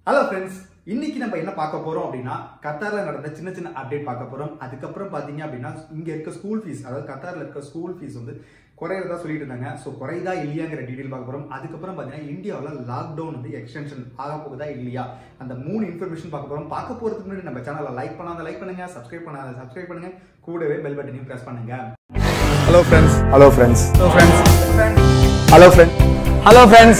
hello friends இன்னைக்கு நம்ம என்ன பார்க்க போறோம் அப்படின்னா கத்தார்ல நடந்த சின்ன சின்ன அப்டேட் பார்க்க போறோம் அதுக்கப்புறம் பாத்தீங்க அப்படின்னா இங்க இருக்க ஸ்கூல் ஃபீஸ் அதாவது கத்தார்ல இருக்க ஸ்கூல் ஃபீஸ் வந்து குறையறதா சொல்லிட்டு இருந்தாங்க ஸோ குறையுதா இல்லையாங்கிற டீடைல் பார்க்க போறோம் அதுக்கப்புறம் பாத்தீங்கன்னா இந்தியாவில் லாக்டவுன் வந்து எக்ஸ்டென்ஷன் ஆக போகுதா இல்லையா அந்த மூணு இன்ஃபர்மேஷன் பார்க்க போறோம் பார்க்க போறதுக்கு முன்னாடி நம்ம சேனலை லைக் பண்ணாத லைக் பண்ணுங்க சப்ஸ்கிரைப் பண்ணாத சப்ஸ்கிரைப் பண்ணுங்க கூடவே பெல் பட்டனையும் பிரஸ் பண்ணுங்க hello friends hello friends hello friends hello friends hello friends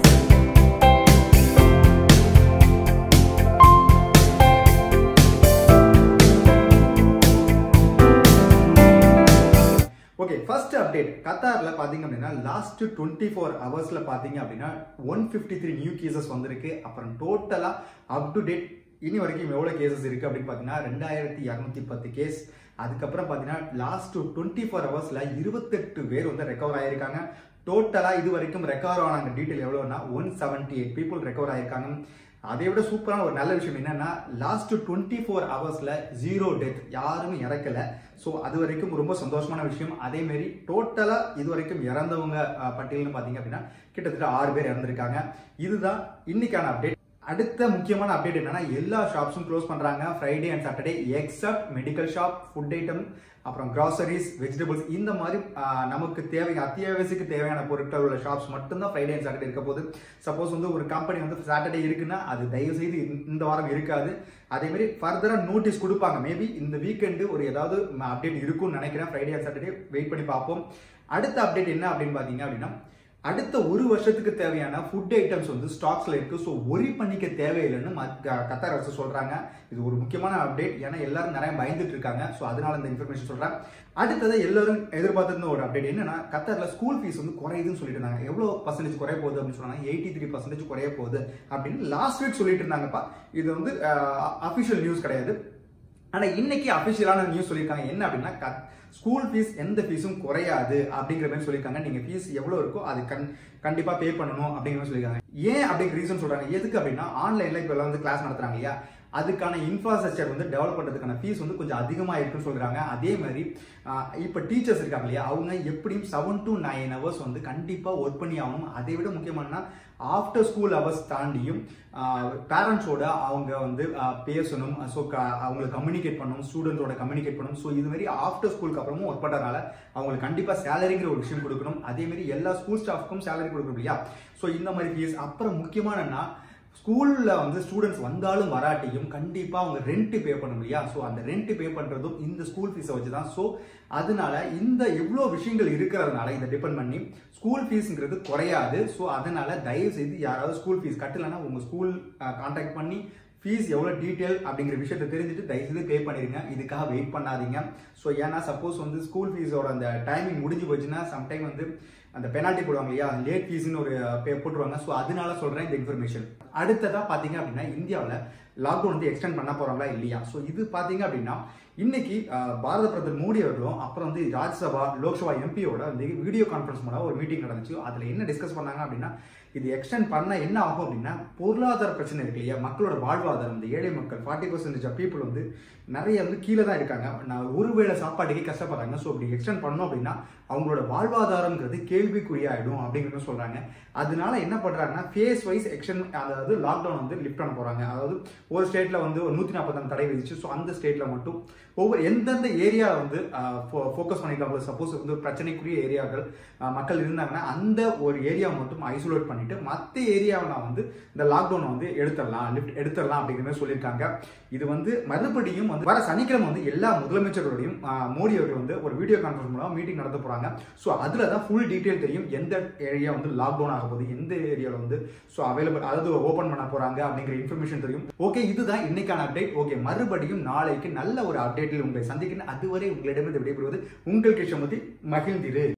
okay first update கத்தார்ல பாத்தீங்க அப்படின்னா லாஸ்ட் டுவெண்ட்டி ஃபோர் ஹவர்ஸ்ல பாத்தீங்க அப்படின்னா one fifty three new cases வந்திருக்கு அப்புறம் டோட்டலா அப் டு டேட் இனி வரைக்கும் எவ்வளவு கேசஸ் இருக்கு அப்படின்னு பாத்தீங்கன்னா ரெண்டாயிரத்தி இரநூத்தி பத்து கேஸ் அதுக்கப்புறம் பாத்தீங்கன்னா லாஸ்ட் டுவெண்ட்டி ஃபோர் ஹவர்ஸ்ல இருபத்தெட்டு பேர் வந்து ரெக்கவர் ஆயிருக்காங்க டோட்டலா இது வரைக்கும் ரெக்கவர் ஆனாங்க டீட்டெயில் எவ்வளவுனா one seventy eight people recover ஆயிருக்காங்க அதை விட சூப்பரான ஒரு நல்ல விஷயம் என்னன்னா லாஸ்ட் டுவெண்ட்டி ஃபோர் ஹவர்ஸ்ல ஜீரோ டெத் யாருமே இறக்கல ஸோ அது வரைக்கும் ரொம்ப சந்தோஷமான விஷயம் அதே மாதிரி டோட்டலா இது வரைக்கும் இறந்தவங்க அஹ், பட்டியல்னு பாத்தீங்க அப்படின்னா கிட்டத்தட்ட ஆறு பேர் இறந்திருக்காங்க இதுதான் இன்னைக்கான அப்டேட் அடுத்த முக்கியமான அப்டேட் என்னன்னா எல்லா ஷாப்ஸும் க்ளோஸ் பண்றாங்க Friday and Saturday except medical shop food item அப்புறம் கிராசரிஸ் வெஜிடபிள்ஸ் இந்த மாதிரி ஆஹ், நமக்கு தேவை அத்தியாவசியக்கு தேவையான பொருட்கள் உள்ள ஷாப்ஸ் மட்டும்தான் ஃப்ரைடே அண்ட் சாட்டர்டே இருக்க போகுது சப்போஸ் வந்து ஒரு கம்பெனி வந்து சாட்டர்டே இருக்குன்னா அது தயவு செய்து இந்த- இந்த வாரம் இருக்காது அதே மாதிரி ஃபர்தரா நோட்டீஸ் கொடுப்பாங்க மேபி இந்த வீக்கெண்டு ஒரு ஏதாவது அப்டேட் இருக்கும்னு நினைக்கிறேன் ஃப்ரைடே அண்ட் சாட்டர்டே வெயிட் பண்ணி பார்ப்போம் அடுத்த அப்டேட் என்ன அப்படின்னு பாத்தீங்க அப்படின்னா அடுத்த ஒரு வருஷத்துக்கு தேவையான ஃபுட் ஐட்டம்ஸ் வந்து ஸ்டாக்ஸ்ல இருக்கு ஸோ ஒரி பண்ணிக்க தேவையில்லைன்னு மத்- க- கத்தார் அரசு சொல்றாங்க இது ஒரு முக்கியமான அப்டேட் ஏன்னா எல்லாரும் நிறைய பயந்துட்டு இருக்காங்க ஸோ அதனால இந்த இன்ஃபர்மேஷன் சொல்றேன் அடுத்தது எல்லாரும் எதிர்பார்த்திருந்த ஒரு அப்டேட் என்னன்னா கத்தார்ல ஸ்கூல் ஃபீஸ் வந்து குறையுதுன்னு சொல்லிட்டு இருந்தாங்க எவ்வளவு பர்சன்டேஜ் குறைய போகுது அப்படின்னு சொன்னாங்க எயிட்டி த்ரீ பர்சன்டேஜ் குறைய போகுது அப்படின்னு லாஸ்ட் வீக் சொல்லிட்டு இருந்தாங்கப்பா இது வந்து அஃபிஷியல் நியூஸ் கிடையாது ஆனா இன்னைக்கு அபிஷியலான நியூஸ் சொல்லியிருக்காங்க என்ன அப்படின்னா க- ஸ்கூல் ஃபீஸ் எந்த ஃபீஸும் குறையாது அப்படிங்கிற மாதிரி சொல்லியிருக்காங்க நீங்க ஃபீஸ் எவ்வளவு இருக்கோ அது கண் கண்டிப்பா பே பண்ணணும் அப்படிங்கிற மாதிரி சொல்லியிருக்காங்க ஏன் அப்படிங்கிற ரீசன் சொல்றாங்க எதுக்கு அப்படின்னா ஆன்லைன்ல இப்ப எல்லாம் வந்து கிளாஸ் நடத்துறாங்க இல்லையா அதுக்கான இன்ஃப்ராஸ்ட்ரக்சர் வந்து டெவலப் பண்றதுக்கான ஃபீஸ் வந்து கொஞ்சம் அதிகமா இருக்குன்னு சொல்றாங்க அதே மாதிரி ஆஹ், இப்ப டீச்சர்ஸ் இருக்காங்க இல்லையா அவங்க எப்படியும் செவன் டு நைன் ஹவர்ஸ் வந்து கண்டிப்பா ஒர்க் பண்ணி ஆகணும் அதை விட முக்கியமானா ஆஃப்டர் ஸ்கூல் ஹவர்ஸ் தாண்டியும் பேரண்ட்ஸோட அவங்க வந்து ஆஹ், பேசணும் ஸோ அவங்களுக்கு கம்யூனிகேட் பண்ணணும் ஸ்டூடெண்ட்ஸோட கம்யூனிகேட் பண்ணணும் ஸோ இது மாதிரி ஆஃப்டர் ஸ்கூலுக்கு அப்புறமும் ஒர்க் பண்ணுறதுனால அவங்களுக்கு கண்டிப்பா சேலரிங்கிற ஒரு விஷயம் கொடுக்கணும் அதே மாதிரி எல்லா ஸ்கூல் ஸ்டாஃப்க்கும் சேலரி கொடுக்கணும் இல்லையா ஸோ இந்த மாதிரி ஃபீஸ் அப்புறம் முக்கியமானன்னா ஸ்கூல்ல வந்து ஸ்டூடெண்ட்ஸ் வந்தாலும் வராட்டியும் கண்டிப்பா அவங்க ரெண்ட் பே பண்ணணும் இல்லையா ஸோ அந்த ரெண்ட் பே பண்றதும் இந்த ஸ்கூல் ஃபீஸை வச்சு தான் ஸோ அதனால இந்த இவ்வளோ விஷயங்கள் இருக்கிறதுனால இதை டிபெண்ட் பண்ணி ஸ்கூல் ஃபீஸ்ங்கிறது குறையாது ஸோ அதனால தயவு செய்து யாராவது ஸ்கூல் ஃபீஸ் கட்டலைன்னா உங்க ஸ்கூல் கான்டாக்ட் பண்ணி ஃபீஸ் எவ்வளோ டீட்டெயில் அப்படிங்கிற விஷயத்தை தெரிஞ்சுட்டு தயவுசெய்து பே பண்ணிருங்க இதுக்காக வெயிட் பண்ணாதீங்க ஸோ ஏன்னா சப்போஸ் வந்து ஸ்கூல் ஃபீஸோட அந்த டைமிங் முடிஞ்சு போச்சுன்னா சம்டைம் வந்து அந்த பெனால்ட்டி போடுவாங்க இல்லையா லேட் ஃபீஸ்னு ஒரு பே போட்டுருவாங்க ஸோ அதனால சொல்றேன் இந்த இன்ஃபர்மேஷன் அடுத்ததா பாத்தீங்க அப்படின்னா இந்தியாவில் லாக்டவுன் வந்து எக்ஸ்டெண்ட் பண்ண போறாங்களா இல்லையா ஸோ இது பாத்தீங்க அப்படின்னா இன்னைக்கு அஹ், பாரத பிரதமர் மோடி அவர்களும் அப்புறம் வந்து ராஜ்யசபா லோக்சபா எம்பியோட வந்து வீடியோ கான்ஃபரன்ஸ் மூலம் ஒரு மீட்டிங் நடந்துச்சு அதுல என்ன டிஸ்கஸ் பண்ணாங்க அப்படின்னா இது எக்ஸ்டெண்ட் பண்ண என்ன ஆகும் அப்படின்னா பொருளாதார பிரச்சனை இருக்கு இல்லையா மக்களோட வாழ்வாதாரம் இந்த ஏழை மக்கள் ஃபார்ட்டி பர்சன்டேஜ் ஆஃப் பீப்புள் வந்து நிறைய வந்து கீழே தான் இருக்காங்க நான் ஒருவேளை சாப்பாட்டுக்கே கஷ்டப்படுறாங்க ஸோ அப்படி எக்ஸ்டெண்ட் பண்ணோம் அப்படின்னா அவங்களோட வாழ்வாதாரம்ங்கிறது கேள்விக்குறியாயிடும் அப்படிங்கிறது சொல்றாங்க அதனால என்ன பண்றாங்கன்னா ஃபேஸ் வைஸ் எக்ஷன் அதாவது லாக்டவுன் வந்து லிஃப்ட் பண்ண போறாங்க அதாவது ஒரு ஸ்டேட்ல வந்து ஒரு நூத்தி நாற்பத்தாறு தடை விதிச்சு ஸோ அந்த ஸ்டேட்ல மட்டும் ஒவ்வொரு எந்தெந்த ஏரியா வந்து ஃபோக்கஸ் பண்ணிருக்காங்களோ சப்போஸ் வந்து ஒரு பிரச்சனைக்குரிய ஏரியாக்கள் அஹ், மக்கள் இருந்தாங்கன்னா அந்த ஒரு ஏரியா மட்டும் ஐசோலேட் பண்ணிட்டு மற்ற ஏரியாவை வந்து இந்த லாக்டவுனை வந்து எடுத்துடலாம் லிஃப்ட் எடுத்துடலாம் அப்படிங்கிற மாதிரி சொல்லியிருக்காங்க இது வந்து மறுபடியும் வந்து வர சனிக்கிழமை வந்து எல்லா முதலமைச்சரோடையும் அஹ், மோடி அவர்கள் வந்து ஒரு வீடியோ கான்ஃபரன்ஸ் மூலம் மீட்டிங் நடத்த போறாங்க ஸோ அதுல தான் ஃபுல் டீடைல் தெரியும் எந்த ஏரியா வந்து லாக்டவுன் ஆக போகுது எந்த ஏரியாவில் வந்து ஸோ அவைலபிள் அதாவது ஓப்பன் பண்ண போறாங்க அப்படிங்கிற இன்ஃபர்மேஷன் தெரியும் ஓகே இதுதான் இன்னைக்கான அப்டேட் ஓகே மறுபடியும் நாளைக்கு நல்ல ஒரு அப்டேட்டில் உங்களை சந்திக்கிறேன் அதுவரை உங்களிடமிருந்து விடைபெறுவது உங்கள் கிருஷ்ணமதி மகிழ்ந்திரு